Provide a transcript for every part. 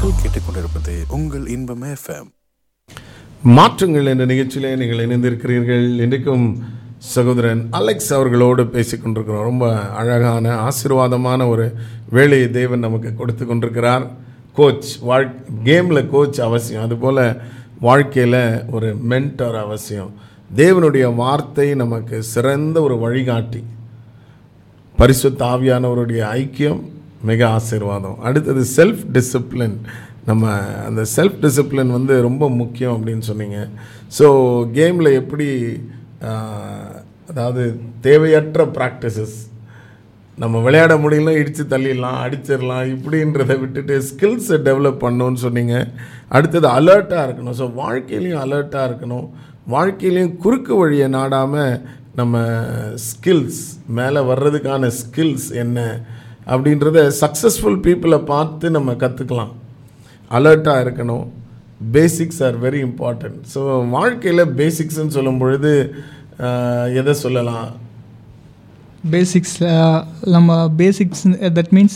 நீங்கள் கேட்டுக்கொண்டிருப்பது உங்கள் இன்பம் எஃப்எம் மாற்றங்கள் என்ற நிகழ்ச்சியிலே நீங்கள் இணைந்திருக்கிறீர்கள் இன்றைக்கும் சகோதரன் அலெக்ஸ் அவர்களோடு பேசிக் கொண்டிருக்கிறோம் ரொம்ப அழகான ஆசீர்வாதமான ஒரு வேலையை தேவன் நமக்கு கொடுத்து கொண்டிருக்கிறார் கோச் வாழ் கேமில் கோச் அவசியம் அதுபோல் வாழ்க்கையில் ஒரு மென்டர் அவசியம் தேவனுடைய வார்த்தை நமக்கு சிறந்த ஒரு வழிகாட்டி பரிசுத்த ஆவியானவருடைய ஐக்கியம் மிக ஆசீர்வாதம் அடுத்தது செல்ஃப் டிசிப்ளின் நம்ம அந்த செல்ஃப் டிசிப்ளின் வந்து ரொம்ப முக்கியம் அப்படின்னு சொன்னீங்க ஸோ கேமில் எப்படி ஆஹ், அதாவது தேவையற்ற ப்ராக்டிசஸ் நம்ம விளையாட முடியல இடித்து தள்ளிடலாம் அடிச்சிடலாம் இப்படின்றத விட்டுட்டு ஸ்கில்ஸை டெவலப் பண்ணணும்னு சொன்னீங்க அடுத்தது அலர்ட்டாக இருக்கணும் ஸோ வாழ்க்கையிலையும் அலர்ட்டாக இருக்கணும் வாழ்க்கையிலையும் குறுக்கு வழியை நாடாமல் நம்ம ஸ்கில்ஸ் மேலே வர்றதுக்கான ஸ்கில்ஸ் என்ன அப்படின்றத சக்ஸஸ்ஃபுல் பீப்புளை பார்த்து நம்ம கற்றுக்கலாம் அலர்ட்டாக இருக்கணும் basics are very important so வாழ்க்கையில் பேசிக்ஸ்ன்னு சொல்லும் பொழுது ஆஹ், எதை சொல்லலாம் பேசிக்ஸ் நம்ம பேசிக்ஸ் தட் மீன்ஸ்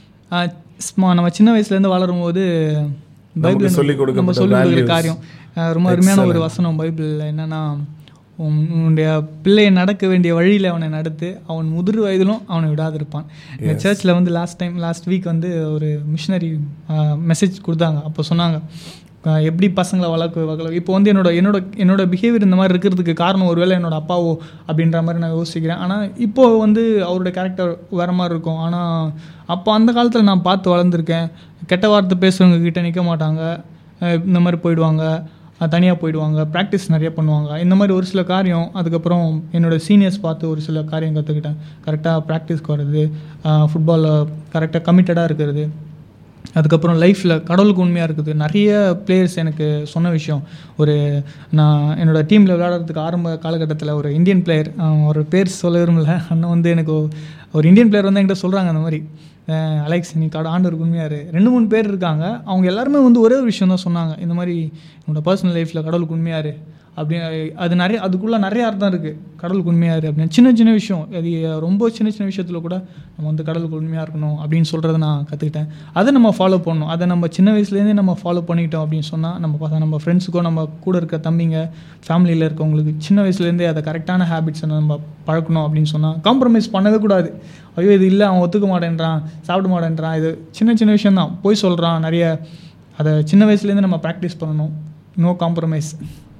நம்ம சின்ன வயசுலேருந்து வளரும் போது பைபிள் சொல்லிக் கொடுக்கப்பட்ட நம்ம சொல்லிக் கொடுக்குற values. காரியம் அஹ் ரொம்ப அருமையான ஒரு வசனம் பைபிளில் என்னன்னா உன் உன்னுடைய பிள்ளையை நடக்க வேண்டிய வழியில் அவனை நடத்து அவன் முதிர் வயதிலும் அவனை விடாதிருப்பான் எங்கள் சர்ச்சில் வந்து லாஸ்ட் டைம் லாஸ்ட் வீக் வந்து ஒரு மிஷினரி மெசேஜ் கொடுத்தாங்க அப்போ சொன்னாங்க அஹ் எப்படி பசங்களை வளர்க்க வளர்க்க இப்போ வந்து என்னோட என்னோட என்னோட பிஹேவியர் இந்த மாதிரி இருக்கிறதுக்கு காரணம் ஒருவேளை என்னோட அப்பாவோ அப்படின்ற மாதிரி நான் யோசிக்கிறேன் ஆனால் இப்போ வந்து அவரோட கேரக்டர் வேற மாதிரி இருக்கும் ஆனால் அப்போ அந்த காலத்தில் நான் பார்த்து வளர்ந்துருக்கேன் கெட்ட வார்த்தை பேசுறவங்க கிட்ட நிற்க மாட்டாங்க அஹ் இந்த மாதிரி போயிடுவாங்க தனியாக போயிடுவாங்க ப்ராக்டிஸ் நிறைய பண்ணுவாங்க இந்த மாதிரி ஒரு சில காரியம் அதுக்கப்புறம் என்னோடய சீனியர்ஸ் பார்த்து ஒரு சில காரியம் கற்றுக்கிட்டேன் கரெக்டாக ப்ராக்டிஸ்க்கு வர்றது ஃபுட்பாலில் கரெக்டாக கமிட்டடாக இருக்கிறது அதுக்கப்புறம் லைஃப்பில் கடவுளுக்கு உண்மையாக இருக்குது நிறைய பிளேயர்ஸ் எனக்கு சொன்ன விஷயம் ஒரு நான் என்னோட டீமில் விளையாடுறதுக்கு ஆரம்ப காலகட்டத்தில் ஒரு இந்தியன் பிளேயர் ஒரு பேர் சொல்ல விரும்பல அண்ணன் வந்து எனக்கு ஒ- ஒரு இந்தியன் பிளேயர் வந்து என்கிட்ட சொல்கிறாங்க அந்த மாதிரி அஹ் அலெக்ஸ் நீ கட ஆண்டவருக்கு உண்மையாக இரு. ரெண்டு மூணு பேர் இருக்காங்க அவங்க எல்லாருமே வந்து ஒரே ஒரு விஷயம் தான் சொன்னாங்க இந்த மாதிரி என்னோட பர்சனல் லைஃப்பில் கடவுளுக்கு உண்மையாக இரு அப்படி அது நிறைய அதுக்குள்ளே நிறைய அர்த்தம் இருக்குது கடவுளுக்கு உண்மையாக இரு அப்படின்னு சின்ன சின்ன விஷயம் அது ரொம்ப சின்ன சின்ன விஷயத்தில் கூட நம்ம வந்து கடவுளுக்கு உண்மையாக இருக்கணும் அப்படின்னு சொல்கிறத நான் கற்றுக்கிட்டேன் அதை நம்ம ஃபாலோ பண்ணணும் அதை நம்ம சின்ன வயசுலேருந்தே நம்ம ஃபாலோ பண்ணிட்டோம் அப்படின்னு சொன்னால் நம்ம பசங்க நம்ம ஃப்ரெண்ட்ஸுக்கோ நம்ம கூட இருக்க தம்பிங்க ஃபேமிலியில் இருக்கவங்களுக்கு சின்ன வயசுலேருந்தே அதை கரெக்டான ஹேபிட்ஸை நம்ம பழக்கணும் அப்படின்னு சொன்னால் காம்ப்ரமைஸ் பண்ணவே கூடாது ஐயோ இது இல்லை அவன் ஒத்துக்க மாட்டேன்றான் சாப்பிட மாட்டேன்றான் இது சின்ன சின்ன விஷயந்தான் போய் சொல்கிறான் நிறைய அதை சின்ன வயசுலேருந்து நம்ம ப்ராக்டிஸ் பண்ணணும் no compromise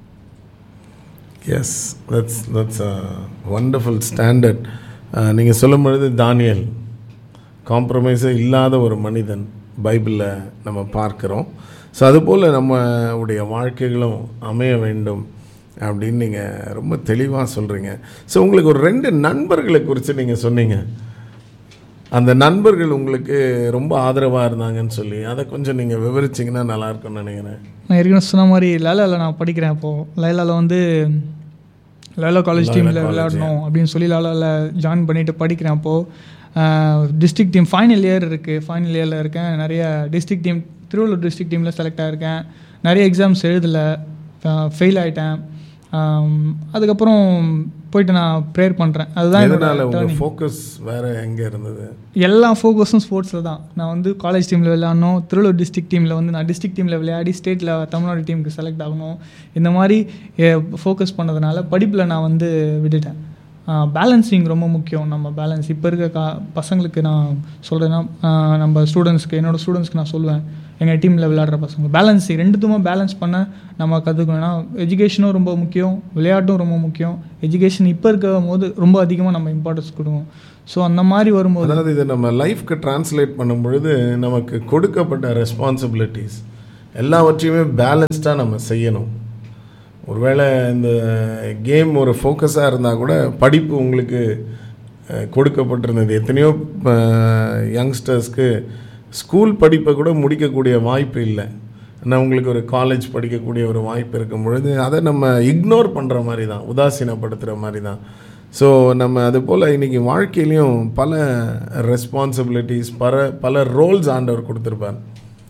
yes that's that's a wonderful standard நீங்கள் சொல்லும் பொழுது தானியல் காம்ப்ரமைஸே இல்லாத ஒரு மனிதன் பைபிளில் நம்ம பார்க்குறோம் ஸோ அதுபோல் நம்முடைய வாழ்க்கைகளும் அமைய வேண்டும் அப்படின்னு நீங்கள் ரொம்ப தெளிவாக சொல்கிறீங்க ஸோ உங்களுக்கு ஒரு ரெண்டு நண்பர்களை குறித்து நீங்கள் சொன்னீங்க அந்த நண்பர்கள் உங்களுக்கு ரொம்ப ஆதரவாக இருந்தாங்கன்னு சொல்லி அதை கொஞ்சம் நீங்கள் விவரிச்சிங்கன்னா நல்லா இருக்கும்னு நினைக்கிறேன் நான் ஏற்கனவே சொன்ன மாதிரி லைலாவில் நான் படிக்கிறேன் இப்போது லைலாவில் வந்து லைலா காலேஜ் டீமில் விளையாடணும் அப்படின்னு சொல்லி லைலாவில் ஜாயின் பண்ணிட்டு படிக்கிறேன் அப்போது டிஸ்ட்ரிக்ட் டீம் ஃபைனல் இயர் இருக்குது ஃபைனல் இயரில் இருக்கேன் நிறைய டிஸ்ட்ரிக்ட் டீம் திருவள்ளூர் டிஸ்ட்ரிக்ட் டீமில் செலக்ட் ஆகிருக்கேன் நிறைய எக்ஸாம்ஸ் எழுதலை ஃபெயில் ஆகிட்டேன் அதுக்கப்புறம் போயிட்டு நான் ப்ரேயர் பண்ணுறேன் அதுதான் என்னோட எதனால் உங்கள் turning. ஃபோக்கஸ் வேறு எங்கே இருந்தது எல்லா ஃபோக்கஸும் ஸ்போர்ட்ஸில் தான் நான் வந்து காலேஜ் டீமில் விளையாடணும் திருவள்ளூர் டிஸ்ட்ரிக்ட் டீமில் வந்து நான் டிஸ்ட்ரிக்ட் டீமில் விளையாடி ஸ்டேட்டில் தமிழ்நாடு டீமுக்கு செலக்ட் ஆகணும் இந்த மாதிரி ஃபோக்கஸ் பண்ணதுனால படிப்பில் நான் வந்து விட்டுட்டேன் பேலன்சிங் ரொம்ப முக்கியம் நம்ம பேலன்ஸ் இப்போ இருக்க கா பசங்களுக்கு நான் சொல்கிறேன்னா நம்ம ஸ்டூடெண்ட்ஸ்க்கு என்னோடய ஸ்டூடெண்ட்ஸ்க்கு நான் சொல்லுவேன் எங்கள் டீமில் விளையாடுற பசங்க பேலன்சிங் ரெண்டுத்துமே பேலன்ஸ் பண்ண நம்ம கற்றுக்கணும்னா எஜுகேஷனும் ரொம்ப முக்கியம் விளையாட்டும் ரொம்ப முக்கியம் எஜுகேஷன் இப்போ இருக்க போது ரொம்ப அதிகமாக நம்ம இம்பார்ட்டன்ஸ் கொடுக்கணும் ஸோ அந்த மாதிரி வரும்போது அதாவது இதை நம்ம லைஃப்க்கு டிரான்ஸ்லேட் பண்ணும் பொழுது நமக்கு கொடுக்கப்பட்ட ரெஸ்பான்சிபிலிட்டிஸ் எல்லாவற்றையுமே பேலன்ஸ்டாக நம்ம செய்யணும் ஒருவேளை இந்த கேம் ஒரு ஃபோக்கஸாக இருந்தால் கூட படிப்பு உங்களுக்கு அஹ், கொடுக்கப்பட்டிருந்தது எத்தனையோ யங்ஸ்டர்ஸ்க்கு ஸ்கூல் படிப்பை கூட முடிக்கக்கூடிய வாய்ப்பு இல்லை ஆனால் உங்களுக்கு ஒரு காலேஜ் படிக்கக்கூடிய ஒரு வாய்ப்பு இருக்கும் பொழுது அதை நம்ம இக்னோர் பண்ணுற மாதிரி தான் உதாசீனப்படுத்துகிற மாதிரி தான் ஸோ நம்ம அது போல் இன்றைக்கி வாழ்க்கையிலையும் பல ரெஸ்பான்சிபிலிட்டிஸ் பல பல ரோல்ஸ் ஆண்டவர் கொடுத்துருப்பார்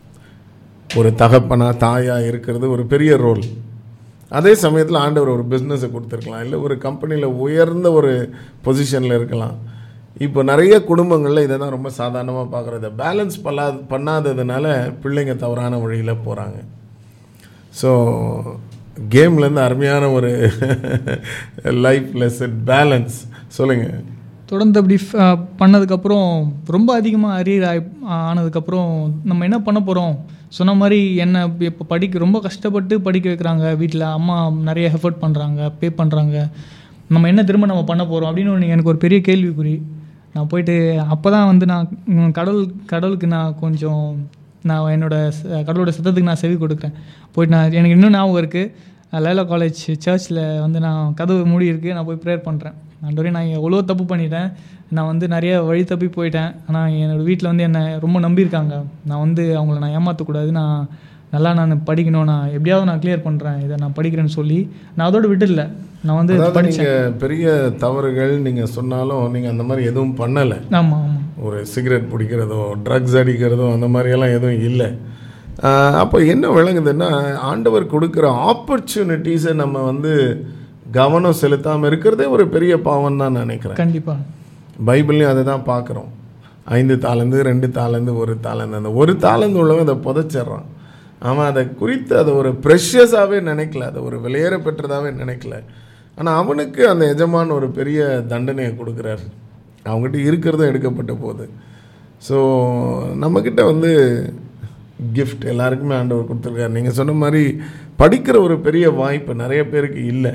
ஒரு தகப்பனா தாயா இருக்கிறது ஒரு பெரிய ரோல் அதே சமயத்தில் ஆண்டவர் ஒரு பிஸ்னஸை கொடுத்துருக்கலாம் இல்லை ஒரு கம்பெனியில் உயர்ந்த ஒரு பொசிஷனில் இருக்கலாம் இப்போ நிறைய குடும்பங்களில் இதை தான் ரொம்ப சாதாரணமாக பார்க்குறது பேலன்ஸ் பண்ணா பண்ணாததுனால பிள்ளைங்க தவறான வழியில் போகிறாங்க ஸோ கேம்லேருந்து அருமையான ஒரு லைஃப் லெசன் பேலன்ஸ் சொல்லுங்கள் தொடர்ந்து அப்படி ஃப- அஹ் பண்ணதுக்கப்புறம் ரொம்ப அதிகமாக அரியர் ஆகி ஆனதுக்கப்புறம் நம்ம என்ன பண்ண போகிறோம் சொன்ன மாதிரி என்ன இப்போ படிக்க ரொம்ப கஷ்டப்பட்டு படிக்க வைக்கிறாங்க வீட்டில் அம்மா நிறைய எஃபர்ட் பண்ணுறாங்க பே பண்ணுறாங்க நம்ம என்ன திரும்ப நம்ம பண்ண போகிறோம் அப்படின்னு ஒரு எனக்கு ஒரு பெரிய கேள்விக்குறி நான் போயிட்டு அப்போ தான் வந்து நான் ம், கடவுள் கடவுளுக்கு நான் கொஞ்சம் நான் என்னோட ச- கடவுளோட சத்தத்துக்கு நான் செவி கொடுக்குறேன் போயிட்டு நான் எனக்கு இன்னும் ஞாபகம் இருக்குது லேலா காலேஜ் சர்ச்சில் வந்து நான் கதவு மூடி இருக்கு நான் போய் ப்ரேயர் பண்ணுறேன் ஆண்டவரே நான் எவ்வளோ தப்பு பண்ணிட்டேன் நான் வந்து நிறைய வழி தப்பி போயிட்டேன் ஆனால் என்னோடய வீட்டில் வந்து என்னை ரொம்ப நம்பியிருக்காங்க நான் வந்து அவங்கள நான் ஏமாற்றக்கூடாது நான் நல்லா நான் படிக்கணும் நான் எப்படியாவது நான் கிளியர் பண்ணுறேன் இதை நான் படிக்கிறேன்னு சொல்லி நான் அதோட விட்டுடல நான் வந்து அதாவது படித்தேன் நீங்கள் பெரிய தவறுகள் நீங்கள் சொன்னாலும் நீங்கள் அந்த மாதிரி எதுவும் பண்ணலை ஆமாம் ஆமாம் ஒரு சிகரெட் பிடிக்கிறதோ ட்ரக்ஸ் அடிக்கிறதோ அந்த மாதிரியெல்லாம் எதுவும் இல்லை அப்போ என்ன விளங்குதுன்னா ஆண்டவர் கொடுக்குற ஆப்பர்ச்சுனிட்டிஸை நம்ம வந்து கவனம் செலுத்தாமல் இருக்கிறதே ஒரு பெரிய பாவம் தான் நினைக்கிறேன் கண்டிப்பாக பைபிள்லையும் அதை தான் பார்க்குறோம் ஐந்து தாளந்து ரெண்டு தாளந்து ஒரு தாளந்து அந்த ஒரு தாளந்து உள்ளவன் அதை புதைச்சிட்றான் அவன் அதை குறித்து அதை ஒரு ப்ரெஷியஸாகவே நினைக்கல அதை ஒரு விலையேற பெற்றதாகவே நினைக்கல ஆனால் அவனுக்கு அந்த எஜமான் ஒரு பெரிய தண்டனையை கொடுக்குறாரு அவங்ககிட்ட இருக்கிறதும் எடுக்கப்பட்ட போகுது ஸோ நம்மக்கிட்ட வந்து gift எல்லாருக்குமே ஆண்டவர் கொடுத்துருக்காரு நீங்கள் சொன்ன மாதிரி படிக்கிற ஒரு பெரிய வாய்ப்பு நிறைய பேருக்கு இல்லை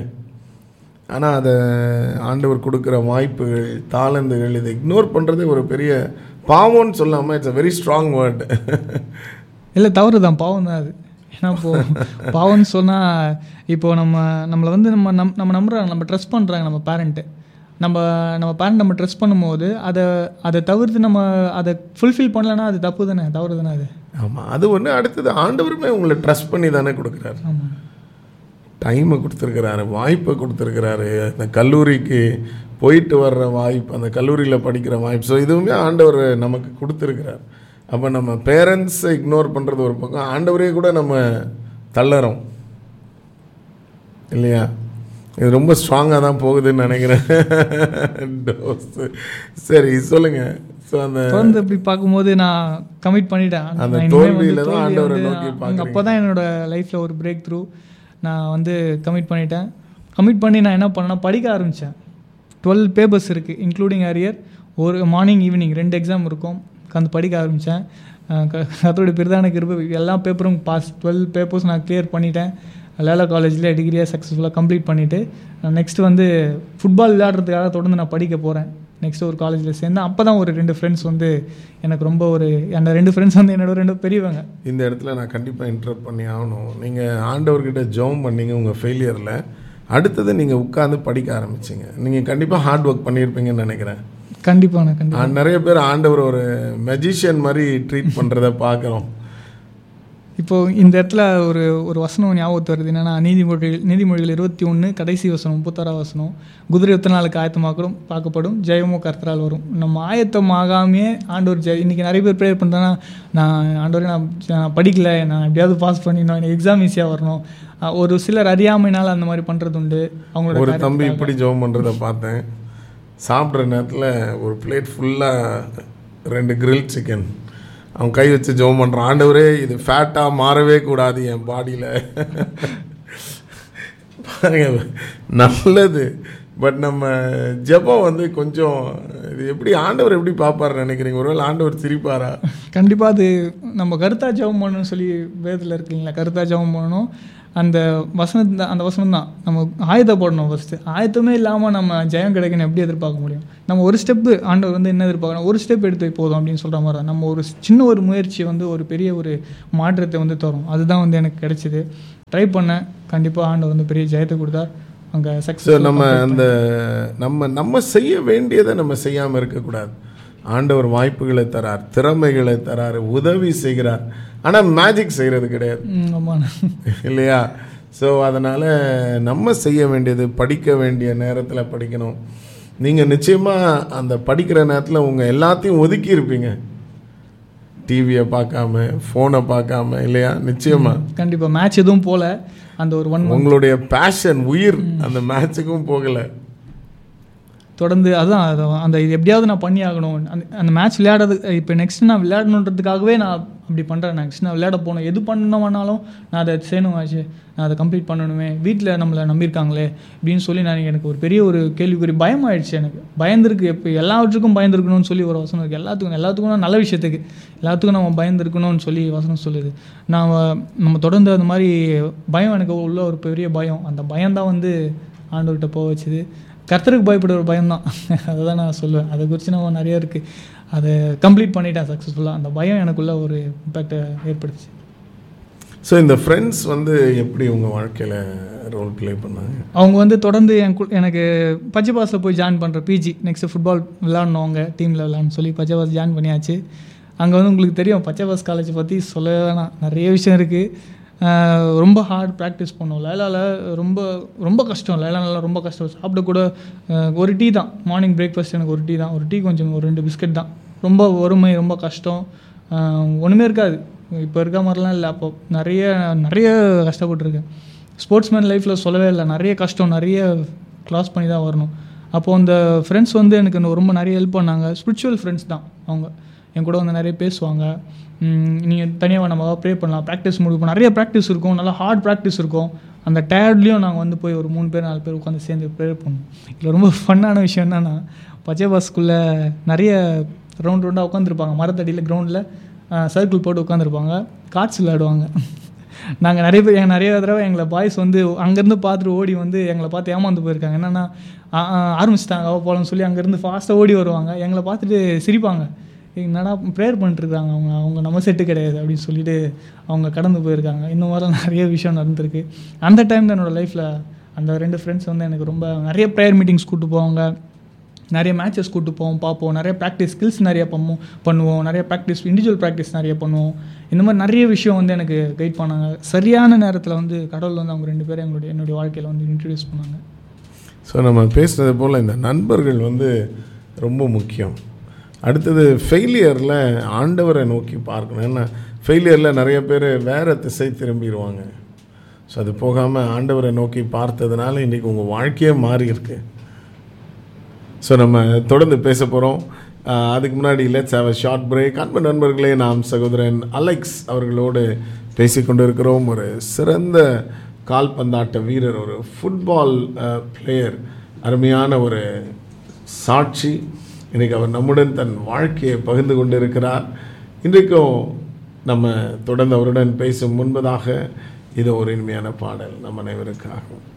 ஆனால் அதை ஆண்டவர் கொடுக்குற வாய்ப்புகள் தாளந்துகள் இதை இக்னோர் பண்ணுறதே ஒரு பெரிய பாவம்னு சொல்லாமல் it's a very strong word இல்லை தவறு தான் பாவம் தான் அது ஏன்னா இப்போ பாவம்னு சொன்னால் இப்போ நம்ம நம்மளை வந்து நம்ம நம் நம்ம நம்புறாங்க நம்ம ட்ரஸ்ட் பண்ணுறாங்க நம்ம பேரண்ட்டு நம்ம நம்ம பேரண்ட் நம்ம ட்ரஸ்ட் பண்ணும்போது அதை அதை தவிர்த்து நம்ம அதை ஃபுல்ஃபில் பண்ணலன்னா அது தப்பு தானே தவறு தானே அது ஆமாம் அது ஒன்று அடுத்தது ஆண்டவருமே உங்களை ட்ரஸ்ட் பண்ணி தானே கொடுக்குறாரு ஆமாம் டைமை கொடுத்துருக்கிறாரு வாய்ப்பை கொடுத்துருக்கிறாரு அந்த கல்லூரிக்கு போயிட்டு வர்ற வாய்ப்பு அந்த கல்லூரியில் படிக்கிற வாய்ப்பு ஸோ இதுவுமே ஆண்டவர் நமக்கு கொடுத்துருக்கிறார் அப்போ நம்ம பேரண்ட்ஸை இக்னோர் பண்ணுறது ஒரு பக்கம் ஆண்டவரே கூட நம்ம தள்ளறோம் இல்லையா இது ரொம்ப ஸ்ட்ராங்காக தான் போகுதுன்னு நினைக்கிறேன் டோஸ் சரி சொல்லுங்கள் ஸோ அந்த தொடர்ந்து இப்படி பார்க்கும்போது நான் கமிட் பண்ணிட்டேன் அந்த நான் இனிமே வந்து தோல்வியில தான் தோல்வியை ஆண்டவரை வந்து நோக்கி அங்க பார்க்கறீங்க. அப்போ தான் என்னோட லைஃப்பில் ஒரு பிரேக் த்ரூ நான் வந்து கமிட் பண்ணிட்டேன் கமிட் பண்ணி நான் என்ன பண்ணேன்னா படிக்க ஆரம்பித்தேன் டுவெல் பேப்பர்ஸ் இருக்குது இன்க்ளூடிங் அரியர் ஒரு மார்னிங் ஈவினிங் ரெண்டு எக்ஸாம் இருக்கும் உட்காந்து படிக்க ஆரம்பித்தேன் அதோட பிரதான கிருபை எல்லா பேப்பரும் பாஸ் டுவெல் பேப்பர்ஸ் நான் கிளியர் பண்ணிட்டேன் லேலா காலேஜில் டிகிரியாக சக்ஸஸ்ஃபுல்லாக கம்ப்ளீட் பண்ணிவிட்டு நெக்ஸ்ட் வந்து ஃபுட்பால் விளையாடுறதுக்காக தொடர்ந்து நான் படிக்க போகிறேன் நெக்ஸ்ட் ஒரு காலேஜில் சேர்ந்தேன் அப்போ தான் ஒரு ரெண்டு ஃப்ரெண்ட்ஸ் வந்து எனக்கு ரொம்ப ஒரு அந்த ரெண்டு ஃப்ரெண்ட்ஸ் வந்து என்னோட ரெண்டு பெரியவங்க இந்த இடத்துல நான் கண்டிப்பாக இன்டரப்ட் பண்ணி ஆகணும் நீங்கள் ஆண்டவர்கிட்ட ஜெபம் பண்ணீங்க உங்கள் ஃபெயிலியரில் அடுத்தது நீங்கள் உட்காந்து படிக்க ஆரம்பிச்சிங்க நீங்கள் கண்டிப்பாக ஹார்ட் ஒர்க் பண்ணியிருப்பீங்கன்னு நினைக்கிறேன் கண்டிப்பாண்ணா கண்டிப்பாக ஆ, நிறைய பேர் ஆண்டவர் ஒரு மெஜிஷியன் மாதிரி ட்ரீட் பண்ணுறத பார்க்குறோம் இப்போ இந்த இடத்துல ஒரு ஒரு வசனம் ஞாபகத்து வருது என்னன்னா நீதிமொழிகள் நீதிமொழிகள் இருபத்தி ஒன்று கடைசி வசனம் முப்பத்தாறாம் வசனம் குதிரை எத்தனை நாளுக்கு ஆயத்தமாக்கணும் பார்க்கப்படும் ஜெயமோ கர்த்தரால் வரும் நம்ம ஆயத்தமாகாமையே ஆண்டவர் ஜெய இன்னைக்கு நிறைய பேர் ப்ரேயர் பண்ணுறேன்னா நான் ஆண்டவரே நான் நான் படிக்கல நான் எப்படியாவது பாஸ் பண்ணிடணும் எனக்கு எக்ஸாம் ஈஸியாக வரணும் அஹ் ஒரு சிலர் அறியாமைனால அந்த மாதிரி பண்ணுறது உண்டு அவங்களோட ஒரு காரியத்துக்காக. தம்பி இப்படி ஜெபம் பண்ணுறத பார்த்தேன் சாப்பிட்ற நேரத்தில் ஒரு பிளேட் ஃபுல்லாக ரெண்டு கிரில் சிக்கன் அவன் கை வச்சு ஜெபம் பண்ணுறான் ஆண்டவரே இது ஃபேட்டாக மாறவே கூடாது என் பாடியில் பாருங்க நல்லது பட் நம்ம ஜெபம் வந்து கொஞ்சம் இது எப்படி ஆண்டவர் எப்படி பார்ப்பாரு நினைக்கிறீங்க ஒருவேளை ஆண்டவர் சிரிப்பாரா கண்டிப்பாக அது நம்ம கருத்தா ஜெபம் பண்ணணும்னு சொல்லி வேதத்தில் இருக்குங்களா கருத்தா ஜெபம் பண்ணணும் அந்த வசனத்து தான் அந்த வசனம் தான் நம்ம ஆயத்தப்படணும் ஃபஸ்ட்டு ஆயத்தமே இல்லாமல் நம்ம ஜெயம் கிடைக்கணும் எப்படி எதிர்பார்க்க முடியும் நம்ம ஒரு ஸ்டெப்பு ஆண்டவர் வந்து என்ன எதிர்பார்க்கணும் ஒரு ஸ்டெப் எடுத்து வை போதும் அப்படின்னு சொல்கிற மாதிரி தான் நம்ம ஒரு சின்ன ஒரு முயற்சி வந்து ஒரு பெரிய ஒரு மாற்றத்தை வந்து தரும் அதுதான் வந்து எனக்கு கிடைச்சிது ட்ரை பண்ணேன் கண்டிப்பாக ஆண்டவர் வந்து பெரிய ஜெயத்தை கொடுத்தார் அங்கே ஸோ சக்ஸஸ் நம்ம அந்த நம்ம நம்ம செய்ய வேண்டியதை நம்ம செய்யாமல் இருக்கக்கூடாது ஆண்டவர் வாய்ப்புகளை தரார் திறமைகளை தரார் உதவி செய்கிறார் ஆனால் மேஜிக் செய்கிறது கிடையாது ஆமாண்ணா இல்லையா ஸோ அதனால் நம்ம செய்ய வேண்டியது படிக்க வேண்டிய நேரத்தில் படிக்கணும் நீங்கள் நிச்சயமாக அந்த படிக்கிற நேரத்தில் உங்கள் எல்லாத்தையும் ஒதுக்கி இருப்பீங்க டிவியை பார்க்காம ஃபோனை பார்க்காம இல்லையா நிச்சயமாக கண்டிப்பாக மேட்ச் எதுவும் போல அந்த ஒரு ஒன் உங்களுடைய பேஷன் உயிர் அந்த மேட்சுக்கும் போகலை தொடர்ந்து அதான் அது அந்த இது எப்படியாவது நான் பண்ணி ஆகணும் அந்த அந்த மேட்ச் விளையாடுறது இப்போ நெக்ஸ்ட் நான் விளையாடணுன்றதுக்காகவே நான் அப்படி பண்ணுறேன் நெக்ஸ்ட் நான் விளையாட போகணும் எது பண்ணணும்னாலும் நான் அதை செய்யணும் ஆச்சு நான் அதை கம்ப்ளீட் பண்ணணுமே வீட்டில் நம்மளை நம்பியிருக்காங்களே அப்படின்னு சொல்லி நான் எனக்கு ஒரு பெரிய ஒரு கேள்விக்குறி பயம் ஆயிடுச்சு எனக்கு பயந்துருக்கு எப்போ எல்லாவற்றுக்கும் பயந்துருக்கணும்னு சொல்லி ஒரு வசனம் இருக்குது எல்லாத்துக்கும் எல்லாத்துக்கும் நல்ல விஷயத்துக்கு எல்லாத்துக்கும் நம்ம பயந்துருக்கணும்னு சொல்லி வசனம் சொல்லுது நான் நம்ம தொடர்ந்து அந்த மாதிரி பயம் எனக்கு உள்ள ஒரு பெரிய பயம் அந்த பயம்தான் வந்து ஆண்டவர்கிட்ட போக வச்சுது கர்த்தருக்கு பயப்படுற ஒரு பயம்தான் அதை தான் நான் சொல்லுவேன் அதை குறித்து நம்ம நிறைய இருக்குது அதை கம்ப்ளீட் பண்ணிட்டேன் சக்ஸஸ்ஃபுல்லாக அந்த பயம் எனக்குள்ள ஒரு இம்பேக்டை ஏற்படுத்துச்சு ஸோ இந்த ஃப்ரெண்ட்ஸ் வந்து எப்படி உங்கள் வாழ்க்கையில் ரோல் ப்ளே பண்ணாங்க அவங்க வந்து தொடர்ந்து என் கு- எனக்கு பச்சைபாஸில் போய் ஜாயின் பண்ணுற பிஜி நெக்ஸ்ட்டு ஃபுட்பால் விளாடணும் அவங்க டீமில் விளாட்னு சொல்லி பச்சைபாஸ் ஜாயின் பண்ணியாச்சு அங்கே வந்து உங்களுக்கு தெரியும் பச்சைபாஸ் காலேஜ் பற்றி சொல்லவே வேணாம் நிறைய விஷயம் இருக்குது ரொம்ப ஹார்ட் ப்ராக்டிஸ் பண்ணோம் லைலாவில் ரொம்ப ரொம்ப கஷ்டம் லைலாவில் ரொம்ப கஷ்டம் சாப்பிட கூட ஆஹ், ஒரு டீ தான் மார்னிங் பிரேக்ஃபாஸ்ட் எனக்கு ஒரு டீ தான் ஒரு டீ கொஞ்சம் ஒரு ரெண்டு பிஸ்கட் தான் ரொம்ப வறுமை ரொம்ப கஷ்டம் ஆஹ், ஒன்றுமே இருக்காது இப்போ இருக்க மாதிரிலாம் இல்லை அப்போ நிறைய நிறைய கஷ்டப்பட்டுருக்கேன் ஸ்போர்ட்ஸ்மேன் லைஃப்பில் சொல்லவே இல்லை நிறைய கஷ்டம் நிறைய கிளாஸ் பண்ணி தான் வரணும் அப்போது அந்த ஃப்ரெண்ட்ஸ் வந்து எனக்கு இந்த ரொம்ப நிறைய ஹெல்ப் பண்ணாங்க ஸ்பிரிச்சுவல் ஃப்ரெண்ட்ஸ் தான் அவங்க என் கூட வந்து நிறைய பேசுவாங்க நீங்கள் தனியாக நம்ம ப்ரே பண்ணலாம் ப்ராக்டிஸ் முடிப்போம் நிறைய ப்ராக்டிஸ் இருக்கும் நல்லா ஹார்ட் ப்ராக்டிஸ் இருக்கும் அந்த டேட்லேயும் நாங்கள் வந்து போய் ஒரு மூணு பேர் நாலு பேர் உட்காந்து சேர்ந்து ப்ரேயர் பண்ணுவோம் இதில் ரொம்ப ஃபன்னான விஷயம் என்னென்னா பச்சை பாஸ்குள்ளே நிறைய ரவுண்ட் ரவுண்டாக உட்காந்துருப்பாங்க மரத்தடியில் கிரவுண்டில் சர்க்கிள் போட்டு உட்காந்துருப்பாங்க கார்ட்ஸ் விளையாடுவாங்க நாங்கள் நிறைய பேர் எங்கள் நிறைய தடவை எங்களை பாய்ஸ் வந்து அங்கேருந்து பார்த்துட்டு ஓடி வந்து எங்களை பார்த்து ஏமாந்து போயிருக்காங்க என்னென்னா ஆரம்பிச்சிட்டாங்க அவ போகலன்னு சொல்லி அங்கேருந்து ஃபாஸ்ட்டாக ஓடி வருவாங்க எங்களை பார்த்துட்டு சிரிப்பாங்க என்னடா ப்ரேயர் பண்ணிட்டுருக்காங்க அவங்க அவங்க நம்ம செட்டு கிடையாது அப்படின்னு சொல்லிட்டு அவங்க கடந்து போயிருக்காங்க இந்த மாதிரிலாம் நிறைய விஷயம் நடந்திருக்கு அந்த டைம் தான் என்னோடய லைஃப்பில் அந்த ரெண்டு ஃப்ரெண்ட்ஸ் வந்து எனக்கு ரொம்ப நிறைய ப்ரேயர் மீட்டிங்ஸ் கூப்பிட்டு போவாங்க நிறைய மேட்சஸ் கூட்டு போவோம் பார்ப்போம் நிறைய ப்ராக்டிஸ் ஸ்கில்ஸ் நிறைய பண்ணுவோம் பண்ணுவோம் நிறைய ப்ராக்டிஸ் இண்டிவிஜுவல் ப்ராக்டிஸ் நிறைய பண்ணுவோம் இந்த மாதிரி நிறைய விஷயம் வந்து எனக்கு கைட் பண்ணாங்க சரியான நேரத்தில் வந்து கடவுள் வந்து அவங்க ரெண்டு பேரும் எங்களுடைய என்னுடைய வாழ்க்கையில் வந்து இன்ட்ரடியூஸ் பண்ணாங்க ஸோ நம்ம பேசுனது போல் இந்த நண்பர்கள் வந்து ரொம்ப முக்கியம் அடுத்தது ஃபெயிலியரில் ஆண்டவரை நோக்கி பார்க்கணும் ஏன்னா ஃபெயிலியரில் நிறைய பேர் வேறு திசை திரும்பிடுவாங்க ஸோ அது போகாமல் ஆண்டவரை நோக்கி பார்த்ததுனால இன்றைக்கி உங்கள் வாழ்க்கையே மாறி இருக்கு ஸோ நம்ம தொடர்ந்து பேச போகிறோம் அதுக்கு முன்னாடி let's have a short break அன்பு நண்பர்களே நாம் சகோதரன் அலெக்ஸ் அவர்களோடு பேசிக்கொண்டு இருக்கிறோம் ஒரு சிறந்த கால்பந்தாட்ட வீரர் ஒரு ஃபுட்பால் பிளேயர் அருமையான ஒரு சாட்சி இன்றைக்கி அவர் நம்முடன் தன் வாழ்க்கையை பகிர்ந்து கொண்டு இருக்கிறார் இன்றைக்கும் நம்ம தொடர்ந்து அவருடன் பேசும் முன்பதாக இது ஒரு இனிமையான பாடல் நம் அனைவருக்காகும்